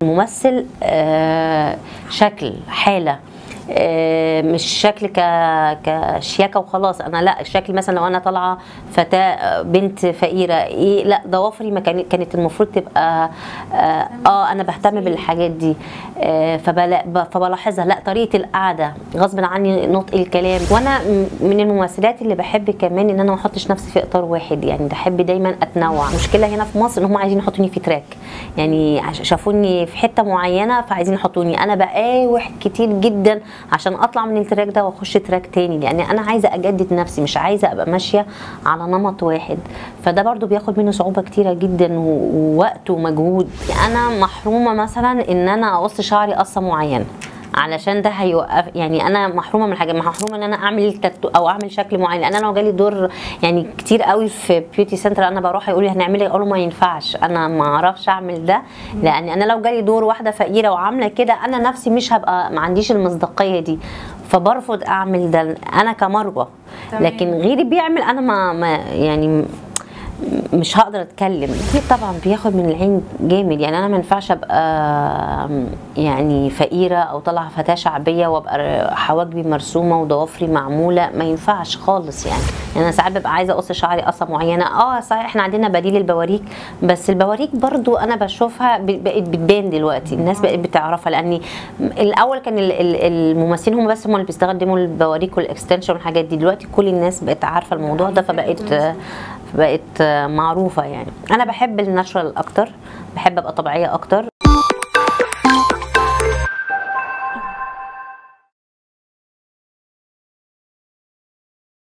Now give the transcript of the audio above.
الممثل آه، شكل حاله آه، مش شكل ك كشياكه وخلاص انا لا الشكل مثلا لو انا طالعه فتاه آه، بنت فقيره ايه لا ضوافري ما كانت كانت المفروض تبقى اه, آه انا بهتم بالحاجات دي آه فبلا ب- فبلاحظها لا طريقه القعده غصب عني نطق الكلام وانا م- من الممثلات اللي بحب كمان ان انا ما احطش نفسي في اطار واحد يعني بحب دايما اتنوع المشكله هنا في مصر ان هم عايزين يحطوني في تراك يعني عش- شافوني في حته معينه فعايزين يحطوني انا بقاوح كتير جدا عشان اطلع من التراك ده واخش تراك تاني لان انا عايزه اجدد نفسي مش عايزه ابقى ماشيه على نمط واحد فده برضو بياخد مني صعوبه كتيره جدا و- ووقت ومجهود انا محرومه مثلا ان انا اقص شعري قصه معينه علشان ده هيوقف يعني انا محرومه من حاجه محرومه ان انا اعمل تاتو او اعمل شكل معين لان انا لو جالي دور يعني كتير قوي في بيوتي سنتر انا بروح يقولوا لي هنعملي اقول ما ينفعش انا ما اعرفش اعمل ده لان انا لو جالي دور واحده فقيره وعامله كده انا نفسي مش هبقى ما عنديش المصداقيه دي فبرفض اعمل ده انا كمروه تمام. لكن غيري بيعمل انا ما, ما يعني مش هقدر اتكلم اكيد طبعا بياخد من العين جامد يعني انا ما ينفعش ابقى يعني فقيره او طالعه فتاه شعبيه وابقى حواجبي مرسومه وضوافري معموله ما ينفعش خالص يعني يعني انا ساعات ببقى عايزه اقص شعري قصه معينه اه صحيح احنا عندنا بديل البواريك بس البواريك برضو انا بشوفها ب- بقت بتبان دلوقتي الناس بقت بتعرفها لاني الاول كان ال- ال- الممثلين هم بس هم اللي بيستخدموا البواريك والاكستنشن والحاجات دي دلوقتي كل الناس بقت عارفه الموضوع ده فبقت بقت معروفه يعني انا بحب الناتشرال اكتر بحب ابقى طبيعيه اكتر